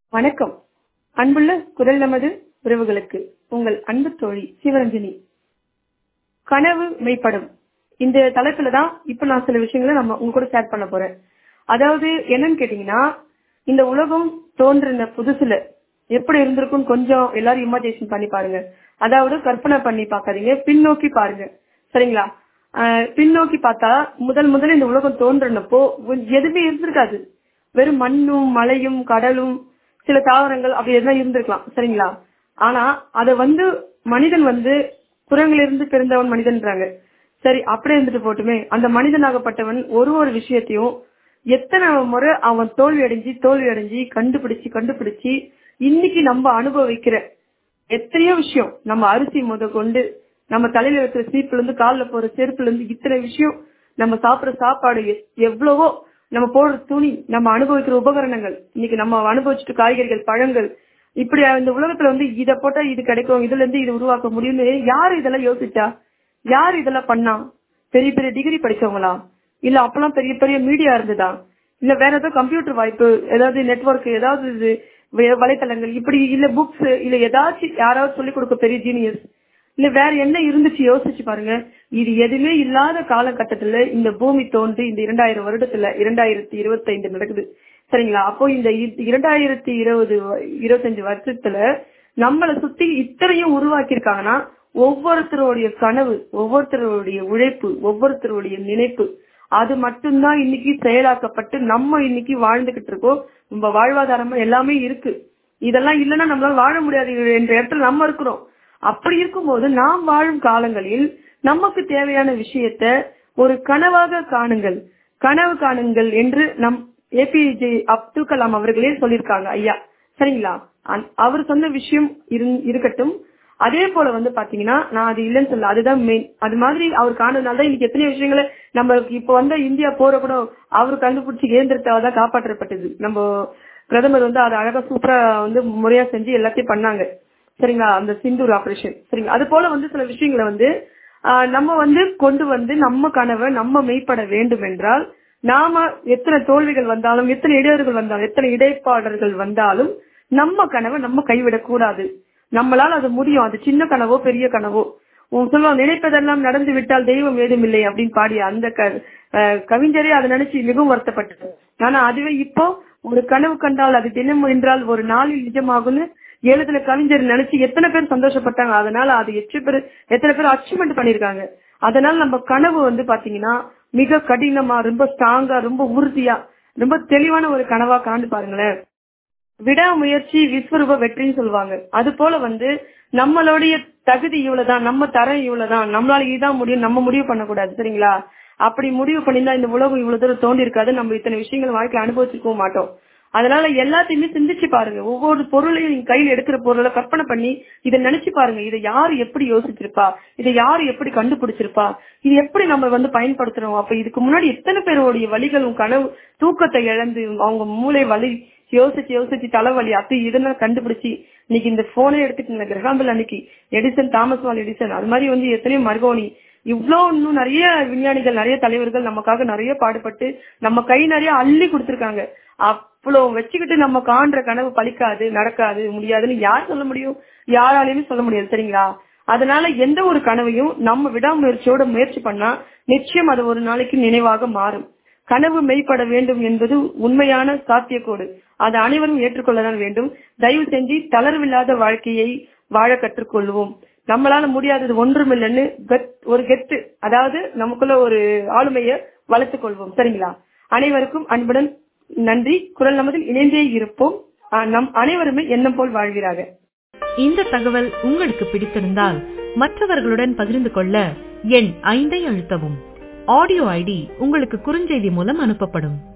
வணக்கம் அன்புள்ள குரல் நமது உறவுகளுக்கு உங்கள் அன்பு தோழி சிவரஞ்சனி கனவு மெய்ப்படும் இந்த தலைப்புல தான் இப்ப நான் சில விஷயங்களை நம்ம உங்க கூட ஷேர் பண்ண போறேன் அதாவது என்னன்னு கேட்டீங்கன்னா இந்த உலகம் தோன்றின புதுசுல எப்படி இருந்திருக்கும் கொஞ்சம் எல்லாரும் இமேஜினேஷன் பண்ணி பாருங்க அதாவது கற்பனை பண்ணி பார்க்காதீங்க பின்னோக்கி பாருங்க சரிங்களா ஆஹ் பின்னோக்கி பார்த்தா முதல் முதல்ல இந்த உலகம் தோன்றினப்போ எதுவுமே இருந்திருக்காது வெறும் மண்ணும் மலையும் கடலும் சில தாவரங்கள் அப்படி எல்லாம் இருந்திருக்கலாம் சரிங்களா ஆனா அத வந்து மனிதன் வந்து குரங்கிலிருந்து பிறந்தவன் மனிதன்றாங்க சரி அப்படியே இருந்துட்டு போட்டுமே அந்த மனிதனாகப்பட்டவன் ஒரு ஒரு விஷயத்தையும் எத்தனை முறை அவன் தோல்வி அடைஞ்சு தோல்வி அடைஞ்சு கண்டுபிடிச்சு கண்டுபிடிச்சு இன்னைக்கு நம்ம அனுபவிக்கிற எத்தனையோ விஷயம் நம்ம அரிசி முத கொண்டு நம்ம தலையில வைக்கிற சீப்புல இருந்து காலில் போற செருப்புல இருந்து இத்தனை விஷயம் நம்ம சாப்பிடுற சாப்பாடு எ- எவ்வளவோ நம்ம போடுற துணி நம்ம அனுபவிக்கிற உபகரணங்கள் இன்னைக்கு நம்ம அனுபவிச்சுட்டு காய்கறிகள் பழங்கள் இப்படி இந்த உலகத்துல வந்து இத போட்டா இது கிடைக்கும் இதுல இருந்து இது உருவாக்க முடியும்னு யாரு இதெல்லாம் யோசிச்சா யார் இதெல்லாம் பண்ணா பெரிய பெரிய டிகிரி படிச்சவங்களா இல்ல அப்பெல்லாம் பெரிய பெரிய மீடியா இருந்ததா இல்ல வேற ஏதாவது கம்ப்யூட்டர் வாய்ப்பு ஏதாவது நெட்வொர்க் ஏதாவது இது வே- வலைத்தளங்கள் இப்படி இல்ல புக்ஸ் இல்ல ஏதாச்சும் யாராவது சொல்லிக் கொடுக்க பெரிய ஜீனியஸ் இல்ல வேற என்ன இருந்துச்சு யோசிச்சு பாருங்க இது எதுவுமே இல்லாத காலகட்டத்துல இந்த பூமி தோன்றி இந்த இரண்டாயிரம் வருடத்துல இரண்டாயிரத்தி இருபத்தி ஐந்து நடக்குது சரிங்களா அப்போ இந்த இ- இரண்டாயிரத்தி இருபது வ- இருபத்தஞ்சு வருஷத்துல நம்மளை சுத்தி இத்தனையும் உருவாக்கி இருக்காங்கன்னா ஒவ்வொருத்தருடைய கனவு ஒவ்வொருத்தருடைய உழைப்பு ஒவ்வொருத்தருடைய நினைப்பு அது மட்டும்தான் இன்னைக்கு செயலாக்கப்பட்டு நம்ம இன்னைக்கு வாழ்ந்துகிட்டு இருக்கோம் நம்ம வாழ்வாதாரமா எல்லாமே இருக்கு இதெல்லாம் இல்லைன்னா நம்மளால வாழ முடியாது என்ற இடத்துல நம்ம இருக்கிறோம் அப்படி இருக்கும்போது நாம் வாழும் காலங்களில் நமக்கு தேவையான விஷயத்த ஒரு கனவாக காணுங்கள் கனவு காணுங்கள் என்று நம் ஏபிஜே அப்துல் கலாம் அவர்களே சொல்லியிருக்காங்க ஐயா சரிங்களா அந்- அவர் சொன்ன விஷயம் இருந்- இருக்கட்டும் அதே போல வந்து பாத்தீங்கன்னா நான் அது இல்லைன்னு சொல்ல அதுதான் மெயின் அது மாதிரி அவர் காணதுனால தான் இன்னைக்கு எத்தனை விஷயங்களை நம்ம இப்ப வந்த இந்தியா போற கூட அவர் கண்டுபிடிச்சி இயந்திரத்தை தான் காப்பாற்றப்பட்டது நம்ம பிரதமர் வந்து அதை அழகா சூப்பரா வந்து முறையா செஞ்சு எல்லாத்தையும் பண்ணாங்க சரிங்களா அந்த சிந்தூர் ஆபரேஷன் சரிங்களா அது போல வந்து சில விஷயங்களை வந்து ஆஹ், நம்ம வந்து கொண்டு வந்து நம்ம கனவை நம்ம மெய்ப்பட வேண்டும் என்றால் நாம எத்தனை தோல்விகள் வந்தாலும் எத்தனை இடையூறுகள் வந்தாலும் எத்தனை இடைப்பாடல்கள் வந்தாலும் நம்ம கனவை நம்ம கைவிடக் கூடாது நம்மளால அது முடியும் அது சின்ன கனவோ பெரிய கனவோ உன் சொல்லுவாங்க நினைப்பதெல்லாம் நடந்து விட்டால் தெய்வம் ஏதும் இல்லை அப்படின்னு பாடிய அந்த க- அஹ் கவிஞரே அதை நினைச்சு மிகவும் வருத்தப்பட்டது ஆனா அதுவே இப்போ ஒரு கனவு கண்டால் அது தினம் என்றால் ஒரு நாளில் நிஜமாகும்னு எழுதுன கவிஞர் நினைச்சு எத்தனை பேர் சந்தோஷப்பட்டாங்க அதனால அது எத்தனை பேர் எத்தனை பேர் அச்சீவ்மெண்ட் பண்ணிருக்காங்க அதனால நம்ம கனவு வந்து பாத்தீங்கன்னா மிக கடினமா ரொம்ப ஸ்ட்ராங்கா ரொம்ப உறுதியா ரொம்ப தெளிவான ஒரு கனவா காண்டு பாருங்களேன் விடாமுயற்சி விஸ்வரூப வெற்றின்னு சொல்லுவாங்க அது போல வந்து நம்மளுடைய தகுதி இவ்வளவுதான் நம்ம தரம் இவ்வளவுதான் நம்மளால இதுதான் முடியும் நம்ம முடிவு பண்ணக்கூடாது சரிங்களா அப்படி முடிவு பண்ணியிருந்தா இந்த உலகம் இவ்வளவு தூரம் தோண்டி இருக்காது நம்ம இத்தனை விஷயங்கள் வாழ்க்கையில அனுபவிச்சிருக்கவும் மாட்டோம் அதனால எல்லாத்தையுமே சிந்திச்சு பாருங்க ஒவ்வொரு பொருளையும் நீங்க கையில எடுக்கிற பொருளை கற்பனை பண்ணி இதை நினைச்சு பாருங்க இதை யாரு எப்படி யோசிச்சிருப்பா இதை யாரு எப்படி கண்டுபிடிச்சிருப்பா இது எப்படி நம்ம வந்து பயன்படுத்துறோம் அப்ப இதுக்கு முன்னாடி எத்தனை பேருடைய வழிகளும் கனவு தூக்கத்தை இழந்து அவங்க மூளை வலி யோசிச்சு யோசிச்சு தலைவலி அது இதெல்லாம் கண்டுபிடிச்சு இன்னைக்கு இந்த போனே எடுத்துக்கோங்க கிரகாம்பல் அன்னைக்கு எடிசன் தாமஸ் வால் எடிசன் அது மாதிரி வந்து எத்தனையோ மர்கோனி இவ்ளோ இன்னும் நிறைய விஞ்ஞானிகள் நிறைய தலைவர்கள் நமக்காக நிறைய பாடுபட்டு நம்ம கை நிறைய அள்ளி கொடுத்திருக்காங்க அவ்வளவு வச்சுக்கிட்டு நம்ம காண்ற கனவு பலிக்காது நடக்காது முடியாதுன்னு யார் சொல்ல முடியும் யாராலையுமே சொல்ல முடியாது சரிங்களா அதனால எந்த ஒரு கனவையும் நம்ம விடாமுயற்சியோட முயற்சி பண்ணா நிச்சயம் அது ஒரு நாளைக்கு நினைவாக மாறும் கனவு மெய்ப்பட வேண்டும் என்பது உண்மையான சாத்தியக்கோடு அதை அனைவரும் ஏற்றுக்கொள்ளதான் வேண்டும் தயவு செஞ்சு தளர்வில்லாத வாழ்க்கையை வாழ கற்றுக்கொள்வோம் நம்மளால முடியாதது ஒன்றுமில்லைன்னு கெத்- ஒரு கெத்து அதாவது நமக்குள்ள ஒரு ஆளுமையை வளர்த்துக் கொள்வோம் சரிங்களா அனைவருக்கும் அன்புடன் நன்றி குரல் நமதில் இணைந்தே இருப்போம் ஆஹ் நம் அனைவருமே எண்ணம் போல் வாழ்வீராக இந்த தகவல் உங்களுக்கு பிடித்திருந்தால் மற்றவர்களுடன் பகிர்ந்து கொள்ள எண் ஐந்தை அழுத்தவும் ஆடியோ ஐடி உங்களுக்கு குறுஞ்செய்தி மூலம் அனுப்பப்படும்